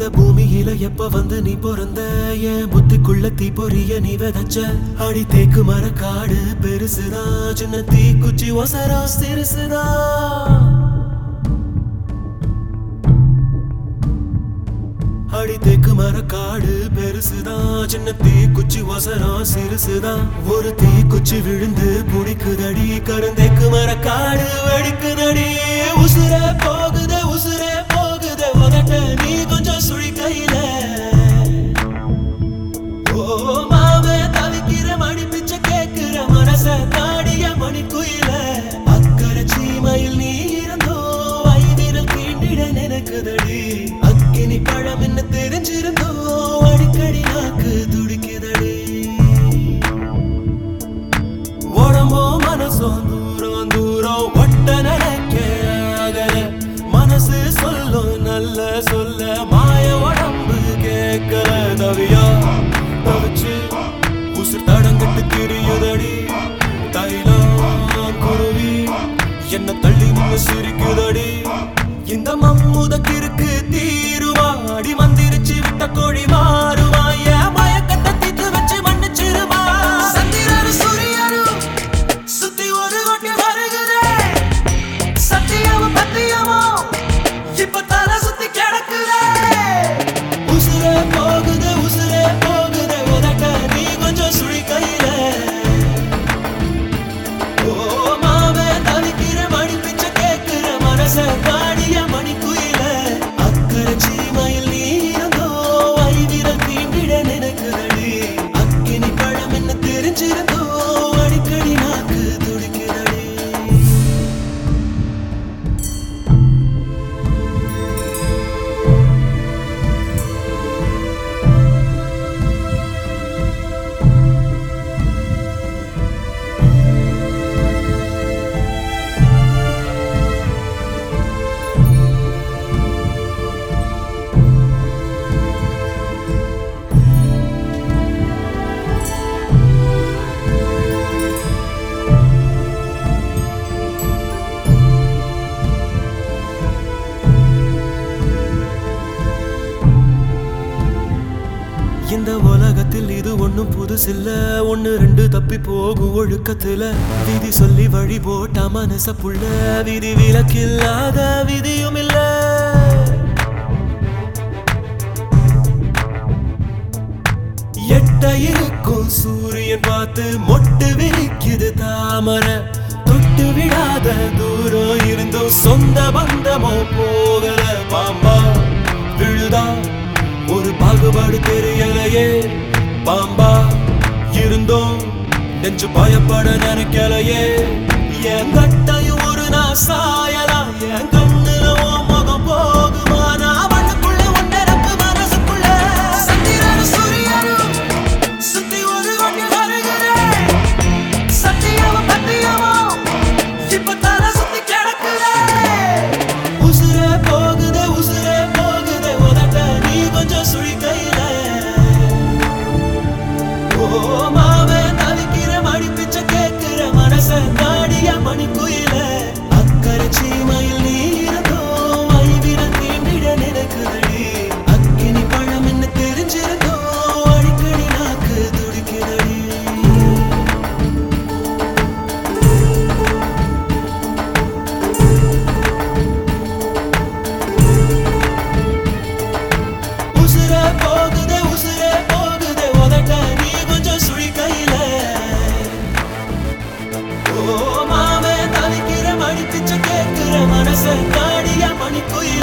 பூமியில எப்ப வந்து நீ பிறந்த என் புத்திக்குள்ள தீ பொரிய நீ விதைச்ச அடி தேக்கு மர காடு பெருசுதா சின்ன தீ குச்சி ஒசரா சிறுசுதா அடி தேக்கு மர காடு பெருசுதா சின்ன தீ குச்சி ஒசரம் சிறுசுதா ஒரு தீ குச்சி விழுந்து புடிக்குதடி கருந்தேக்கு மர காடு வெடிக்குதடி உசுர போகுதே உசுர போகுதே உதட்ட நீ கொஞ்சம் சுழி கையில ஓ மாமே தவிக்கிற மணி பிச்சை கேக்குற மனச தாடிய மணி குயில அக்கறை சீமையில் நீ இருந்தோ ஐவிரல் தீண்டிட நினைக்குதடி அக்கினி பழம் என்ன தெரிஞ்சிருந்தோ அடிக்கடி நாக்கு துடிக்குதடி உடம்போ மனசோ தூரம் தூரம் ஒட்ட நினைக்க அகல மனசு சொல்லும் நல்ல சொல்ல மாய உடம்பு கேட்கல தவியா தவிச்சு உசுர் தடங்கட்டு திரியுதடி தைலம் குருவி என்ன தள்ளி நின்னு சிரிக்குதடி இந்த மம்முத கிறுக்கு தீருவா அடி மந்திரிச்சு விட்ட கோழி மாறுவா என் மயக்கத்தை தீத்து வச்சு மன்னிச்சிருவா சந்திரனும் சூரியனும் சுத்தி ஒரு கொட்டி வருகுதே சத்தியமும் பத்தியமும் இப்ப தலை சுத்தி கிடக்குதே உசுரே போகுது உசுரே போகுது உதட்ட நீ கொஞ்சம் சுழி கையில ஓ மாவே தவிக்கிற மணி பிச்சை கேட்கிற மனச காடிய மணி குயில அக்கறை சீமையில் நீ இருந்தோ ஐவிரல் தீண்டிட நினைக்குதடி அக்கினி பழம் என்ன தெரிஞ்சிருந்தோ அடிக்கடி நாக்கு துடிக்குதடி இந்த உலகத்தில் இது ஒண்ணும் புதுசில்ல ஒண்ணு ரெண்டு தப்பி போகும் ஒழுக்கத்துல விதி சொல்லி வழி போட்ட மனச புள்ள விதி விலக்கில்லாத விதியும் இல்ல எட்ட இருக்கும் சூரியன் பார்த்து மொட்டு விரிக்குது தாமரை தொட்டு விடாத தூரம் இருந்தும் சொந்த பந்தமோ போகல பாம்பா விழுதா ஒரு பாகுபாடு தெரியலையே பாம்பா இருந்தோம் நெஞ்சு பயப்பட நினைக்கலையே என் கட்டையும் ஒரு நான் சாயலாம் என் கண்ணுல உன் முகம் போகுமா நான் மண்ணுக்குள்ள ஒன்றரப்பு மனசுக்குள்ள சந்திரனும் சூரியனும் சுத்தி ஒரு வண்டி வருகிறேன் சத்தியமும் பத்தியமும் இப்ப தலை சுத்தி கிடக்குதே உசுரே போகுதே உசுரே போகுதே உதட்ட நீ கொஞ்சம் சுழி கையில ஓ மாவே தவிக்கிற மணி பிச்சை கேட்கிற மனச தாடிய மணி குயில அக்கறை சீமையில் நீ இருந்தோ ஐவிரல் தீண்டிட நினைக்குதடி அக்கினி பழம் என்ன தெரிஞ்சிருந்தோ அடிக்கடி நாக்கு துடிக்குதடி உசுரே போகுதே உசுரே போகுதே உதட்ட நீ கொஞ்சம் சுழி கையில ஓ மாமே தவிக்கிற மணி பிச்சை கேட்கிற மனச காடிய மணி குயில்